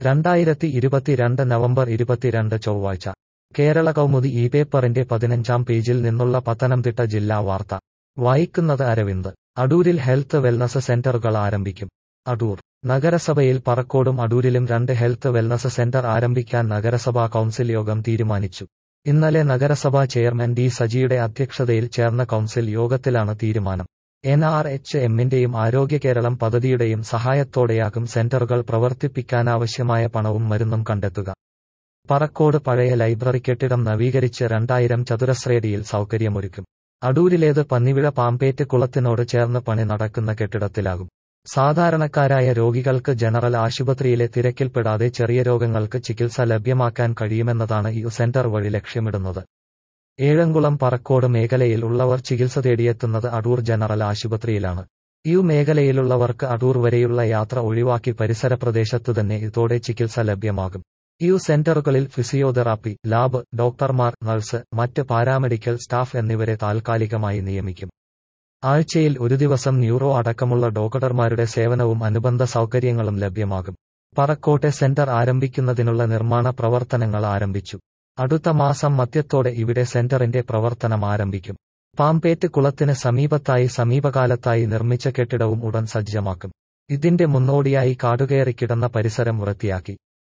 രണ്ടായിരത്തി ഇരുപത്തിരണ്ട് നവംബർ ഇരുപത്തിരണ്ട് ചൊവ്വാഴ്ച കേരള കൗമുദി ഈ പേപ്പറിന്റെ പതിനഞ്ചാം പേജിൽ നിന്നുള്ള പത്തനംതിട്ട ജില്ലാ വാർത്ത വായിക്കുന്നത് അരവിന്ദ് അടൂരിൽ ഹെൽത്ത് വെൽനസ് സെന്ററുകൾ ആരംഭിക്കും അടൂർ നഗരസഭയിൽ പറക്കോടും അടൂരിലും രണ്ട് ഹെൽത്ത് വെൽനസ് സെന്റർ ആരംഭിക്കാൻ നഗരസഭാ കൗൺസിൽ യോഗം തീരുമാനിച്ചു ഇന്നലെ നഗരസഭാ ചെയർമാൻ ഡി സജിയുടെ അധ്യക്ഷതയിൽ ചേർന്ന കൗൺസിൽ യോഗത്തിലാണ് തീരുമാനം എൻ ആർ എച്ച് എമ്മിന്റെയും ആരോഗ്യ കേരളം പദ്ധതിയുടെയും സഹായത്തോടെയാകും സെന്ററുകൾ പ്രവർത്തിപ്പിക്കാനാവശ്യമായ പണവും മരുന്നും കണ്ടെത്തുക പറക്കോട് പഴയ ലൈബ്രറി കെട്ടിടം നവീകരിച്ച് രണ്ടായിരം ചതുരശ്രയടിയിൽ സൗകര്യമൊരുക്കും അടൂരിലേത് പന്നിവിഴ പാമ്പേറ്റ് കുളത്തിനോട് ചേർന്ന് പണി നടക്കുന്ന കെട്ടിടത്തിലാകും സാധാരണക്കാരായ രോഗികൾക്ക് ജനറൽ ആശുപത്രിയിലെ തിരക്കിൽപ്പെടാതെ ചെറിയ രോഗങ്ങൾക്ക് ചികിത്സ ലഭ്യമാക്കാൻ കഴിയുമെന്നതാണ് ഈ സെന്റർ വഴി ലക്ഷ്യമിടുന്നത് ഏഴംകുളം പറക്കോട് മേഖലയിൽ ഉള്ളവർ ചികിത്സ തേടിയെത്തുന്നത് അടൂർ ജനറൽ ആശുപത്രിയിലാണ് ഈ മേഖലയിലുള്ളവർക്ക് അടൂർ വരെയുള്ള യാത്ര ഒഴിവാക്കി പരിസര പ്രദേശത്തു തന്നെ ഇതോടെ ചികിത്സ ലഭ്യമാകും ഈ സെന്ററുകളിൽ ഫിസിയോതെറാപ്പി ലാബ് ഡോക്ടർമാർ നഴ്സ് മറ്റ് പാരാമെഡിക്കൽ സ്റ്റാഫ് എന്നിവരെ താൽക്കാലികമായി നിയമിക്കും ആഴ്ചയിൽ ഒരു ദിവസം ന്യൂറോ അടക്കമുള്ള ഡോക്ടർമാരുടെ സേവനവും അനുബന്ധ സൗകര്യങ്ങളും ലഭ്യമാകും പറക്കോട്ടെ സെന്റർ ആരംഭിക്കുന്നതിനുള്ള നിർമ്മാണ പ്രവർത്തനങ്ങൾ ആരംഭിച്ചു അടുത്ത മാസം മധ്യത്തോടെ ഇവിടെ സെന്ററിന്റെ പ്രവർത്തനം ആരംഭിക്കും പാമ്പേറ്റ് കുളത്തിന് സമീപത്തായി സമീപകാലത്തായി നിർമ്മിച്ച കെട്ടിടവും ഉടൻ സജ്ജമാക്കും ഇതിന്റെ മുന്നോടിയായി കാടുകയറി കിടന്ന പരിസരം വൃത്തിയാക്കി